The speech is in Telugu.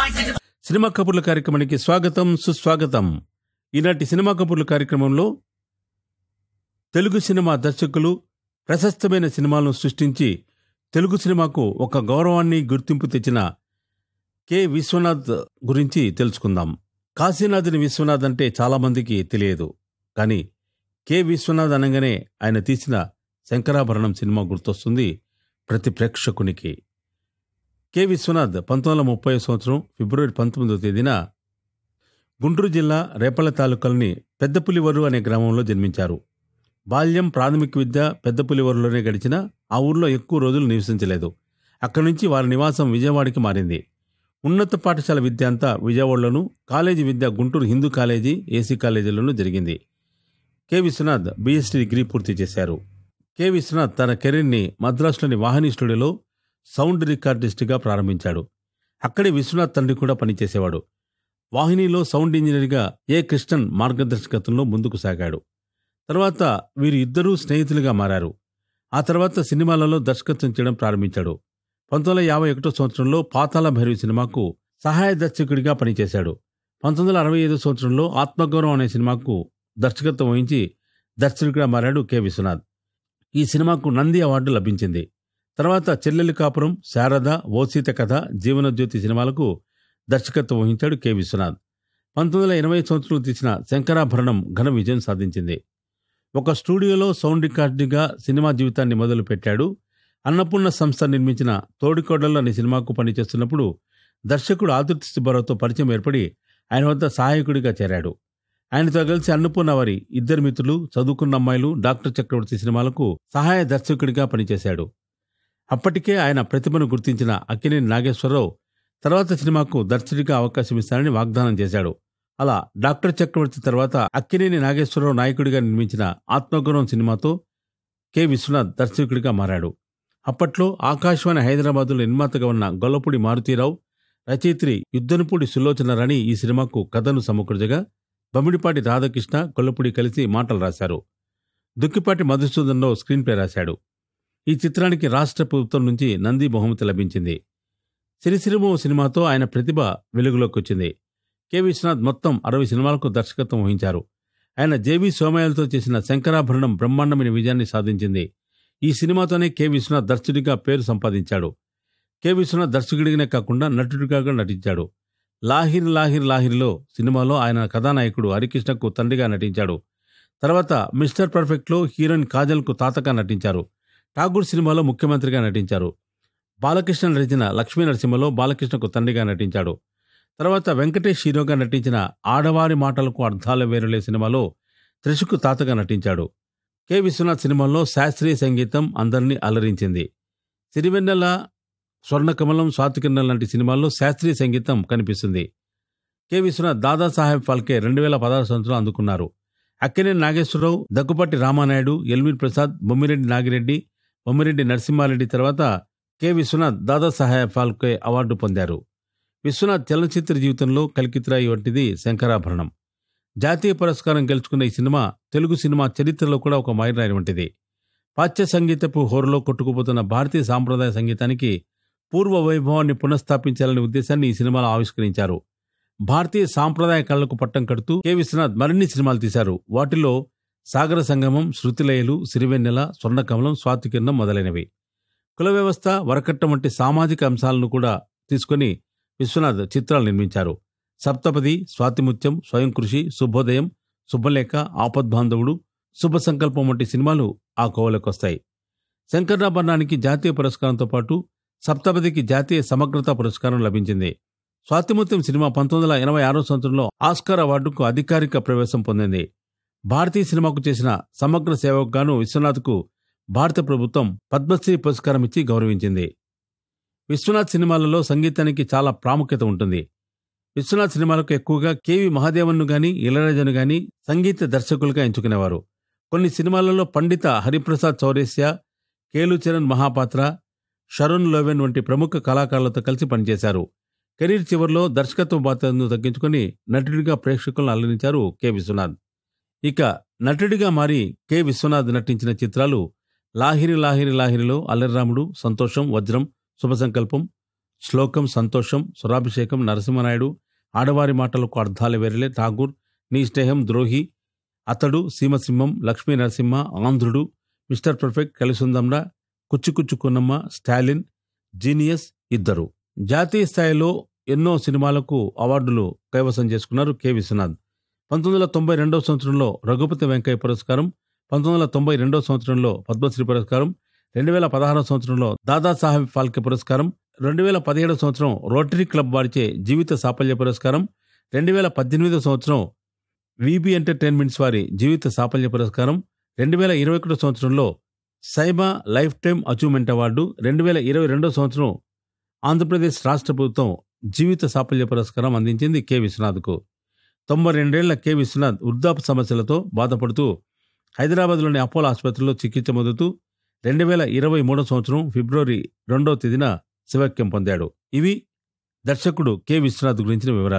సినిమా కబుర్ల కార్యక్రమానికి స్వాగతం సుస్వాగతం ఈనాటి సినిమా కబుర్ల కార్యక్రమంలో తెలుగు సినిమా దర్శకులు ప్రశస్తమైన సినిమాలను సృష్టించి తెలుగు సినిమాకు ఒక గౌరవాన్ని గుర్తింపు తెచ్చిన కె విశ్వనాథ్ గురించి తెలుసుకుందాం కాశీనాథుని విశ్వనాథ్ అంటే చాలా మందికి తెలియదు కానీ కె విశ్వనాథ్ అనగానే ఆయన తీసిన శంకరాభరణం సినిమా గుర్తొస్తుంది ప్రతి ప్రేక్షకునికి కె విశ్వనాథ్ పంతొమ్మిది వందల ముప్పై సంవత్సరం ఫిబ్రవరి పంతొమ్మిదవ తేదీన గుంటూరు జిల్లా రేపల్ల తాలూకాలోని పెద్దపులివరు అనే గ్రామంలో జన్మించారు బాల్యం ప్రాథమిక విద్య పెద్దపులివరులోనే గడిచినా ఆ ఊర్లో ఎక్కువ రోజులు నివసించలేదు అక్కడి నుంచి వారి నివాసం విజయవాడకి మారింది ఉన్నత పాఠశాల విద్య అంతా విజయవాడలోను కాలేజీ విద్య గుంటూరు హిందూ కాలేజీ ఏసీ కాలేజీలోనూ జరిగింది కె విశ్వనాథ్ బీఎస్సీ డిగ్రీ పూర్తి చేశారు కె విశ్వనాథ్ తన కెరీర్ని మద్రాసులోని వాహిని స్టూడియోలో సౌండ్ రికార్డిస్ట్గా ప్రారంభించాడు అక్కడే విశ్వనాథ్ తండ్రి కూడా పనిచేసేవాడు వాహినిలో సౌండ్ ఇంజనీర్గా ఏ కృష్ణన్ మార్గదర్శకత్వంలో ముందుకు సాగాడు తర్వాత వీరు ఇద్దరూ స్నేహితులుగా మారారు ఆ తర్వాత సినిమాలలో దర్శకత్వం చేయడం ప్రారంభించాడు పంతొమ్మిది వందల యాభై ఒకటో సంవత్సరంలో పాతాళ భైరవి సినిమాకు సహాయ దర్శకుడిగా పనిచేశాడు పంతొమ్మిది వందల అరవై ఐదో సంవత్సరంలో ఆత్మగౌరవం అనే సినిమాకు దర్శకత్వం వహించి దర్శకుడిగా మారాడు కె విశ్వనాథ్ ఈ సినిమాకు నంది అవార్డు లభించింది తర్వాత చెల్లెలి కాపురం శారద ఓసీత కథ జీవనజ్యోతి సినిమాలకు దర్శకత్వం వహించాడు కె విశ్వనాథ్ పంతొమ్మిది వందల ఎనభై సంవత్సరంలో తీసిన శంకరాభరణం ఘన విజయం సాధించింది ఒక స్టూడియోలో సౌండ్ రికార్డుగా సినిమా జీవితాన్ని మొదలు పెట్టాడు అన్నపూర్ణ సంస్థ నిర్మించిన తోడికోడలు అనే సినిమాకు పనిచేస్తున్నప్పుడు దర్శకుడు ఆదుర్తి సుబ్బారావుతో పరిచయం ఏర్పడి ఆయన వద్ద సహాయకుడిగా చేరాడు ఆయనతో కలిసి అన్నపూర్ణ వారి ఇద్దరు మిత్రులు చదువుకున్న అమ్మాయిలు డాక్టర్ చక్రవర్తి సినిమాలకు సహాయ దర్శకుడిగా పనిచేశాడు అప్పటికే ఆయన ప్రతిభను గుర్తించిన అక్కినేని నాగేశ్వరరావు తర్వాత సినిమాకు దర్శకుడిగా అవకాశం ఇస్తానని వాగ్దానం చేశాడు అలా డాక్టర్ చక్రవర్తి తర్వాత అక్కినేని నాగేశ్వరరావు నాయకుడిగా నిర్మించిన ఆత్మగౌరవం సినిమాతో కె విశ్వనాథ్ దర్శకుడిగా మారాడు అప్పట్లో ఆకాశవాణి హైదరాబాదులో నిర్మాతగా ఉన్న గొల్లపూడి మారుతీరావు రచయిత్రి యుద్ధనపూడి సులోచనరాణి ఈ సినిమాకు కథను సమకూర్చగా బమిడిపాటి రాధాకృష్ణ గొల్లపూడి కలిసి మాటలు రాశారు దుక్కిపాటి మధుసూదన్రావు స్క్రీన్ ప్లే రాశాడు ఈ చిత్రానికి రాష్ట్ర ప్రభుత్వం నుంచి నంది బహుమతి లభించింది సిరిసిరిమో సినిమాతో ఆయన ప్రతిభ వెలుగులోకి వచ్చింది కె విశ్వనాథ్ మొత్తం అరవై సినిమాలకు దర్శకత్వం వహించారు ఆయన జేవి సోమయాలతో చేసిన శంకరాభరణం బ్రహ్మాండమైన విజయాన్ని సాధించింది ఈ సినిమాతోనే కె విశ్వనాథ్ దర్శకుడిగా పేరు సంపాదించాడు కె విశ్వనాథ్ దర్శకుడిగానే కాకుండా నటుడిగా కూడా నటించాడు లాహిర్ లాహిర్ లాహిర్లో సినిమాలో ఆయన కథానాయకుడు హరికృష్ణకు తండ్రిగా నటించాడు తర్వాత మిస్టర్ పర్ఫెక్ట్లో హీరోయిన్ కాజల్కు తాతగా నటించారు ఠాగూర్ సినిమాలో ముఖ్యమంత్రిగా నటించారు బాలకృష్ణ రచన లక్ష్మీ నరసింహలో బాలకృష్ణకు తండ్రిగా నటించాడు తర్వాత వెంకటేష్ హీరోగా నటించిన ఆడవారి మాటలకు అర్థాలు వేరులే సినిమాలో త్రిషుకు తాతగా నటించాడు కె విశ్వనాథ్ సినిమాల్లో శాస్త్రీయ సంగీతం అందరినీ అలరించింది సిరివెన్నెల స్వర్ణకమలం స్వాతికిరణం లాంటి సినిమాల్లో శాస్త్రీయ సంగీతం కనిపిస్తుంది కె విశ్వనాథ్ దాదాసాహెబ్ ఫాల్కే రెండు వేల పదహారు సంవత్సరం అందుకున్నారు అక్కినేని నాగేశ్వరరావు దగ్గుపాటి రామానాయుడు ఎల్వీర్ ప్రసాద్ బొమ్మిరెడ్డి నాగిరెడ్డి బొమ్మిరెడ్డి నరసింహారెడ్డి తర్వాత కె విశ్వనాథ్ దాదాసాహెబ్ ఫాల్కే అవార్డు పొందారు విశ్వనాథ్ చలనచిత్ర జీవితంలో కలికిత్రాయి వంటిది శంకరాభరణం జాతీయ పురస్కారం గెలుచుకున్న ఈ సినిమా తెలుగు సినిమా చరిత్రలో కూడా ఒక మైలురాయి వంటిది పాశ్చాత్య సంగీతపు హోరులో కొట్టుకుపోతున్న భారతీయ సాంప్రదాయ సంగీతానికి పూర్వ వైభవాన్ని పునఃస్థాపించాలనే ఉద్దేశాన్ని ఈ సినిమాలో ఆవిష్కరించారు భారతీయ సాంప్రదాయ కళలకు పట్టం కడుతూ కె విశ్వనాథ్ మరిన్ని సినిమాలు తీశారు వాటిలో సాగర సంగమం శృతిలయలు సిరివెన్నెల స్వర్ణకమలం స్వాతికిరణం మొదలైనవి కుల వ్యవస్థ వరకట్టం వంటి సామాజిక అంశాలను కూడా తీసుకొని విశ్వనాథ్ చిత్రాలు నిర్మించారు సప్తపది స్వాతిముత్యం స్వయం కృషి శుభోదయం శుభలేఖ ఆపద్బాంధవుడు శుభ సంకల్పం వంటి సినిమాలు ఆ కోవలకొస్తాయి శంకరాభరణానికి జాతీయ పురస్కారంతో పాటు సప్తపదికి జాతీయ సమగ్రత పురస్కారం లభించింది స్వాతిముత్యం సినిమా పంతొమ్మిది వందల ఎనభై ఆరో సంవత్సరంలో ఆస్కార్ అవార్డుకు అధికారిక ప్రవేశం పొందింది భారతీయ సినిమాకు చేసిన సమగ్ర సేవకు గాను విశ్వనాథ్కు భారత ప్రభుత్వం పద్మశ్రీ పురస్కారం ఇచ్చి గౌరవించింది విశ్వనాథ్ సినిమాలలో సంగీతానికి చాలా ప్రాముఖ్యత ఉంటుంది విశ్వనాథ్ సినిమాలకు ఎక్కువగా కేవి మహాదేవన్ను గాని ఇళరాజను గాని సంగీత దర్శకులుగా ఎంచుకునేవారు కొన్ని సినిమాలలో పండిత హరిప్రసాద్ చౌరేస్య కేలుచరణ్ మహాపాత్ర షరుణ్ లోవెన్ వంటి ప్రముఖ కళాకారులతో కలిసి పనిచేశారు కెరీర్ చివరిలో దర్శకత్వ బాధ్యతను తగ్గించుకుని నటుడిగా ప్రేక్షకులను అలరించారు కె విశ్వనాథ్ ఇక నటుడిగా మారి కె విశ్వనాథ్ నటించిన చిత్రాలు లాహిరి లాహిరి లాహిరిలో అల్లరిరాముడు సంతోషం వజ్రం శుభ సంకల్పం శ్లోకం సంతోషం సురాభిషేకం నరసింహనాయుడు ఆడవారి మాటలకు అర్థాలు వెరలే ఠాగూర్ నీ స్నేహం ద్రోహి అతడు Seemasimham Lakshmi Narasimha Andhrudu Mr perfect Kalisundamra Kuchikuchikunamma Stalin genius ఇద్దరు జాతీయ స్థాయిలో ఎన్నో సినిమాలకు అవార్డులు కైవసం చేసుకున్నారు కె విశ్వనాథ్ పంతొమ్మిది వందల తొంభై రెండవ సంవత్సరంలో రఘుపతి వెంకయ్య పురస్కారం పంతొమ్మిది వందల తొంభై రెండవ సంవత్సరంలో పద్మశ్రీ పురస్కారం రెండు వేల పదహారవ సంవత్సరంలో దాదాసాహెబ్ ఫాల్కే పురస్కారం రెండు వేల పదిహేడవ సంవత్సరం రోటరీ క్లబ్ వారిచే జీవిత సాఫల్య పురస్కారం రెండు వేల పద్దెనిమిదవ సంవత్సరం విబి ఎంటర్టైన్మెంట్స్ వారి జీవిత సాఫల్య పురస్కారం రెండు వేల ఇరవై ఒకటో సంవత్సరంలో SIIMA lifetime achievement award రెండు వేల ఇరవై రెండో సంవత్సరం ఆంధ్రప్రదేశ్ రాష్ట్ర ప్రభుత్వం జీవిత సాఫల్య పురస్కారం అందించింది కె విశ్వనాథ్కు తొంభై రెండేళ్ల కె విశ్వనాథ్ వృద్ధాప్య సమస్యలతో బాధపడుతూ హైదరాబాద్లోని అపోలో ఆసుపత్రిలో చికిత్స పొందుతూ రెండు వేల ఇరవై మూడో సంవత్సరం ఫిబ్రవరి రెండో తేదీన శివక్యం పొందాడు ఇవి దర్శకుడు కె విశ్వనాథ్ గురించిన వివరాలు